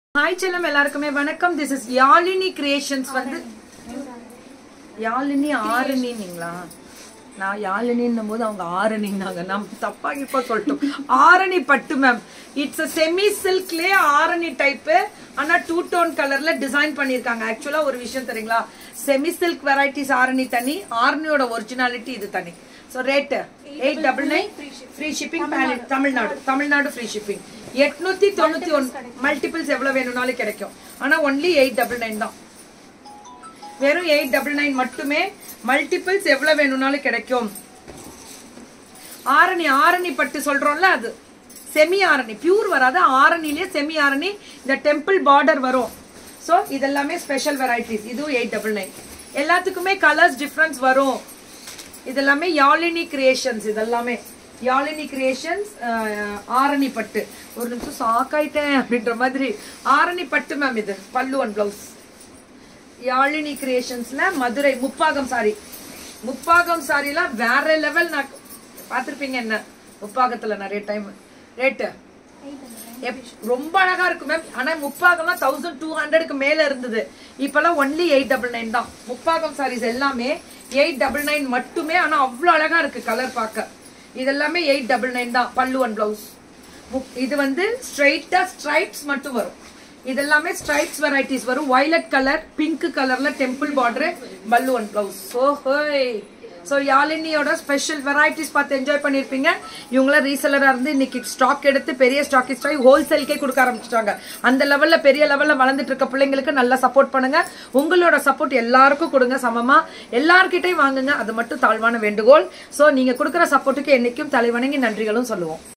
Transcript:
hi செல்லம் எல்லாருக்குமே வணக்கம் திஸ் இஸ் யாழினி கிரியேஷன்ஸ் வந்து யாழினி ஆரணிங்களா நான் யாழினின்னும் போது அவங்க ஆரணினாங்க நம்ம தப்பா இப்ப சொல்லிட்டோம் ஆரணி பட்டு மேம் இட்ஸ் அ செமி சில்க்லயே ஆரணி டைப் ஆனா டூ டோன் கலர்ல டிசைன் பண்ணிருக்காங்க ஆக்சுவலா ஒரு விஷயம் தெரியுங்களா செமி சில்க் வெரைட்டிஸ் ஆரணி தனி ஆரணியோட ஒரிஜினாலிட்டி இது தனி so rate eight double nine free shipping Tamil Nadu Tamil Nadu free shipping எட்நூத்தி தொண்ணூத்தி ஒன்று மல்டிபிள்ஸ் எவ்வளவு வேணும்னாலும் கிடைக்கும் ஆனா ஒன்லி எயிட் டபுள் நைன் தான் வெறும் எயிட் டபுள் நைன் மட்டுமே மல்டிபிள்ஸ் எவ்வளவு வேணும்னாலும் கிடைக்கும் ஆரணி ஆரணி பட்டு சொல்றோம்ல அது செமி ஆரணி பியூர் வராது ஆரணிலேயே செமி ஆரணி இந்த டெம்பிள் பார்டர் வரும் ஸோ இதெல்லாமே ஸ்பெஷல் வெரைட்டிஸ் இதுவும் எயிட் டபுள் நைன் எல்லாத்துக்குமே கலர்ஸ் டிஃப்ரென்ஸ் வரும் இதெல்லாமே யாழினி கிரியேஷன்ஸ் இதெல்லாமே யாழினி கிரியேஷன்ஸ் ஆரணி பட்டு ஒரு நிமிஷம் சாக்காயிட்டேன் அப்படின்ற மாதிரி ஆரணி பட்டு மேம் இது பல்லு ஒன் பிளவுஸ் யாழினி கிரியேஷன்ஸ்ல மதுரை முப்பாகம் சாரி முப்பாகம் சாரிலாம் வேற லெவல் நான் பார்த்துருப்பீங்க என்ன முப்பாகத்துல நிறைய டைம் ரேட்டு ரொம்ப அழகா இருக்கும் மேம் ஆனா முப்பாகம்லாம் தௌசண்ட் டூ ஹண்ட்ரடுக்கு மேல இருந்தது இப்பெல்லாம் ஒன்லி எயிட் டபுள் நைன் தான் முப்பாகம் சாரீஸ் எல்லாமே எயிட் டபுள் நைன் மட்டுமே ஆனா அவ்வளவு அழகா இருக்கு கலர் பார்க்க இதெல்லாமே எயிட் டபுள் நைன் தான் பல்லு ஒன் பிளவுஸ் இது வந்து ஸ்ட்ரைட்டா ஸ்ட்ரைப்ஸ் மட்டும் வரும் இதெல்லாமே ஸ்ட்ரைப்ஸ் வெரைட்டிஸ் வரும் வயலட் கலர் பிங்க் கலர்ல டெம்பிள் பார்டர் பல்லு ஒன் பிளவுஸ் ஸோ ஹோய் ஸோ யாழினியோட ஸ்பெஷல் வெரைட்டிஸ் பார்த்து என்ஜாய் பண்ணியிருப்பீங்க இவங்களாம் ரீசெலராக இருந்து இன்னைக்கு ஸ்டாக் எடுத்து பெரிய ஸ்டாக்கிஸ்ட் ஆகி ஹோல்சேல்கே கொடுக்க ஆரம்பிச்சிட்டாங்க அந்த லெவலில் பெரிய லெவலில் வளர்ந்துட்டு இருக்க பிள்ளைங்களுக்கு நல்லா சப்போர்ட் பண்ணுங்க உங்களோட சப்போர்ட் எல்லாருக்கும் கொடுங்க சமமா எல்லார்கிட்டையும் வாங்குங்க அது மட்டும் தாழ்வான வேண்டுகோள் ஸோ நீங்க கொடுக்குற சப்போர்ட்டுக்கு என்னைக்கும் தலைவணங்கி நன்றிகளும் சொல்லுவோம்